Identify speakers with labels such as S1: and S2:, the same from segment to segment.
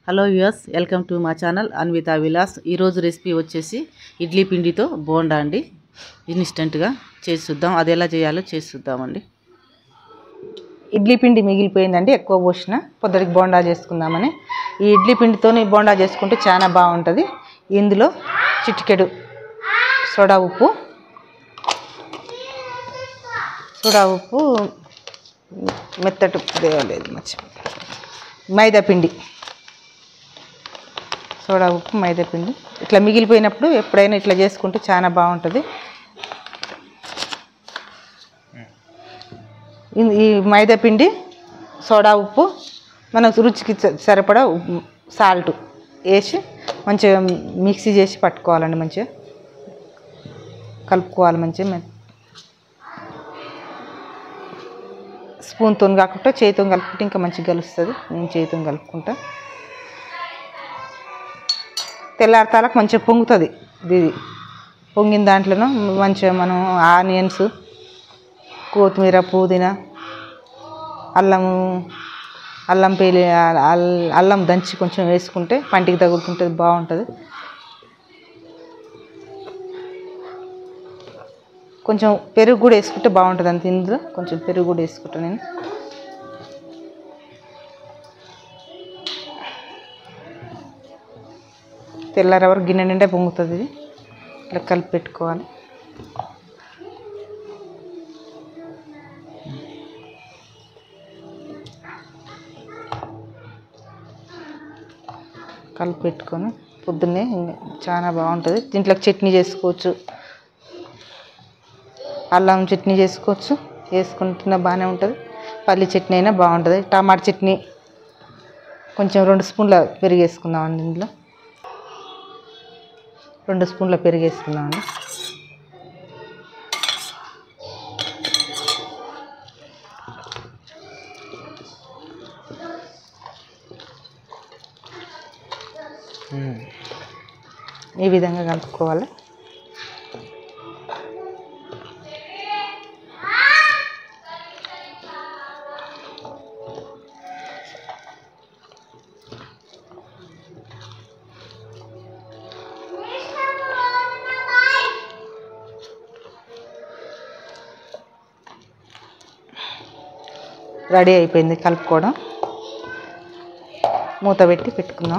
S1: hello యూఎస్ welcome to మా channel Anvitha Vilas ఈరోజు రెసిపీ వచ్చేసి ఇడ్లీ పిండితో బోండా అండి ఇన్స్టెంట్గా చేసి చూద్దాం అది ఎలా చేయాలో చేసి చూద్దామండి
S2: ఇడ్లీ పిండి మిగిలిపోయిందండి ఎక్కువ పోసిన పొద్దుటికి బోండా చేసుకుందామని ఈ ఇడ్లీ పిండితోని బోండా చేసుకుంటే చాలా బాగుంటుంది ఇందులో చిటికెడు సోడా ఉప్పు సోడా ఉప్పు మెత్తటి లేదు మర్చి మైదా పిండి సోడా ఉప్పు మైదా పిండి ఇట్లా మిగిలిపోయినప్పుడు ఎప్పుడైనా ఇట్లా చేసుకుంటే చాలా బాగుంటుంది ఇ- ఈ మైదా పిండి సోడా ఉప్పు మనకు రుచికి స- సరిపడా ఉప్పు, సాల్ట్ వేసి మంచిగా మిక్సీ చేసి పట్టుకోవాలండి మంచిగా కలుపుకోవాలి మంచిగా మె- స్పూన్తో కాకుండా చేతితో కలుపుకుంటే ఇంకా మంచిగా కలుస్తుంది నేను చేతితో కలుపుకుంటా తెల్లారితాలకు మంచిగా పొంగుతుంది ఇది పొంగిన దాంట్లోనూ మంచిగా మనం ఆనియన్స్ కొత్తిమీర పుదీనా అల్లము అల్లం పేలి అల్- అల్లం దంచి కొంచెం వేసుకుంటే పంటికి తగులుతుంటుంది బాగుంటుంది కొంచెం పెరుగు కూడా వేసుకుంటే బాగుంటుంది అంత ఇందులో కొంచెం పెరుగు కూడా వేసుకుంటాను నేను తెల్లారి వరకు గిన్నె నిండా పొంగుతుంది ఇది ఇట్లా కలిపి పెట్టుకోవాలి కలిపి పెట్టుకొని పొద్దున్నే ఇంగ- చాలా బాగుంటుంది దీంట్లోకి చట్నీ చేసుకోవచ్చు అల్లం చట్నీ చేసుకోవచ్చు వేసుకుంటున్నా బాగానే ఉంటుంది పల్లి చట్నీ అయినా బాగుంటుంది టమాటా చట్నీ కొంచెం రెండు స్పూన్ల పెరుగు వేసుకుందామండి ఇందులో రెండు స్పూన్ల పెరుగు వేసుకుందామండి ఈ విధంగా కలుపుకోవాలి రెడీ అయిపోయింది కలుపుకోవడం మూత పెట్టి పెట్టుకుందాం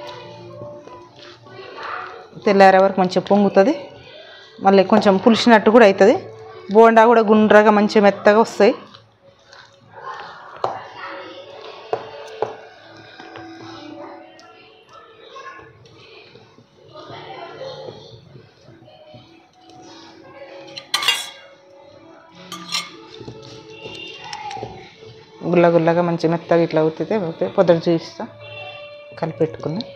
S2: తెల్లారే వరకు మంచిగా పొంగుతుంది మళ్ళీ కొంచెం పులిసినట్టు కూడా అవుతుంది బోండా కూడా గుండ్రగా మంచిగా మెత్తగా వస్తాయి గుల్ల గుల్లగా మంచి మెత్తగా ఇట్లా అవుతుంది అవుతుంది పొద్దుట చూపిస్తా కలిపి పెట్టుకుందాం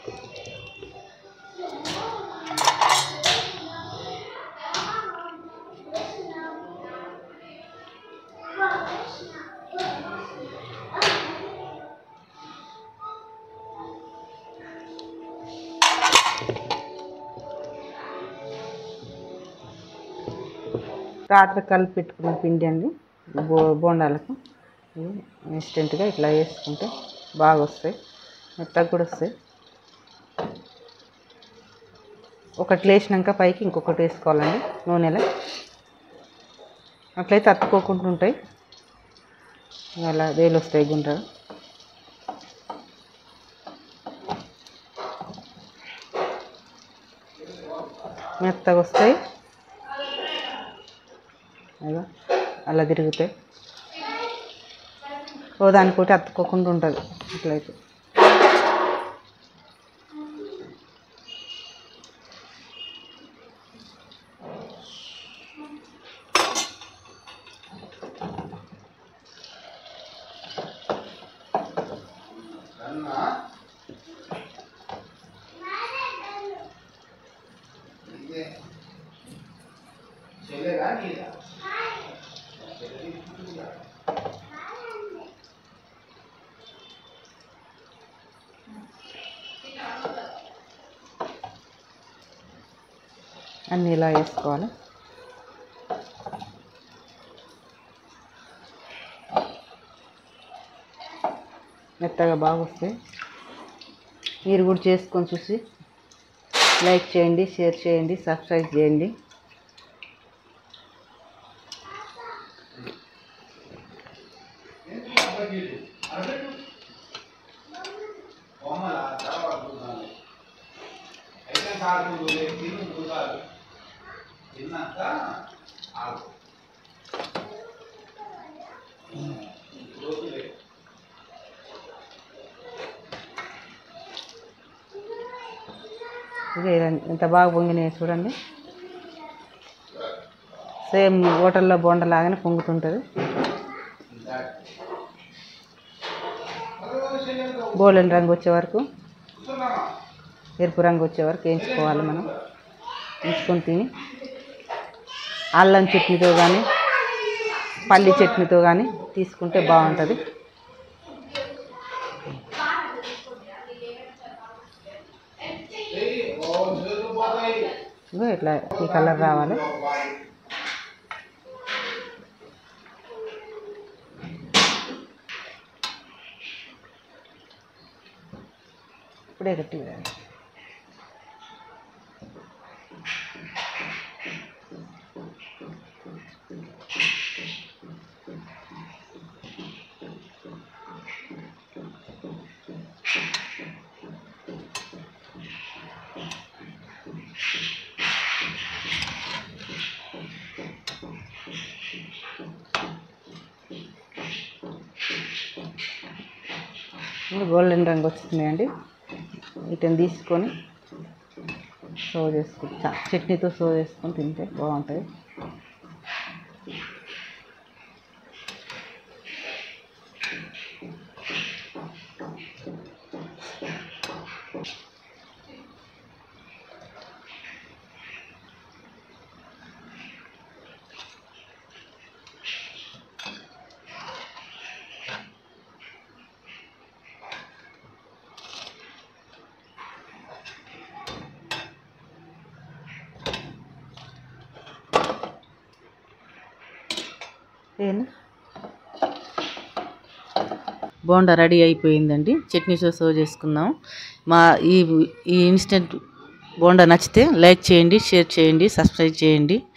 S2: రాత్రి కలిపి పెట్టుకున్న పిండి అండి బో బోండాలకు ఇవి ఇన్స్టెంట్గా ఇట్లా వేసుకుంటే బాగా వస్తాయి మెత్తగా కూడా వస్తాయి ఒకటి లేచినాక పైకి ఇంకొకటి వేసుకోవాలండి నూనెలో అట్లయితే అతుక్కోకుండా ఉంటాయి అలా వేలు వస్తాయి గుండ్రగా మెత్తగా వస్తాయి అలా అలా తిరుగుతాయి ఓ దానికోటి అతుక్కోకుండా ఉంటుంది అట్లయితే అన్నీ ఇలా వేసుకోవాలి మెత్తగా బాగా వస్తాయి మీరు కూడా చేసుకొని చూసి లైక్ చేయండి షేర్ చేయండి సబ్స్క్రైబ్ చేయండి ఇదే ఎంత బాగా పొంగినాయి చూడండి సేమ్ హోటల్లో బోండ లాగానే పొంగుతుంటుంది గోల్డెన్ రంగు వచ్చే వరకు ఎరుపు రంగు వచ్చే వరకు వేయించుకోవాలి మనం వేయించుకొని తిని అల్లం చట్నీతో కానీ పల్లి చట్నీతో కానీ తీసుకుంటే బాగుంటుంది ఇగో ఇట్లా ఈ కలర్ రావాలి ఇప్పుడే గట్టి గోల్డెన్ రంగు వచ్చిందండి వీటిని తీసుకొని సర్వ్ చేసుకుని చ- చట్నీతో సర్వ్ చేసుకొని తింటే బాగుంటుంది ఏనా
S1: బోండా రెడీ అయిపోయిందండి చట్నీతో సర్వ్ చేసుకుందాం మా ఈ ఈ ఇన్స్టెంట్ బోండా నచ్చితే లైక్ చేయండి షేర్ చేయండి సబ్స్క్రైబ్ చేయండి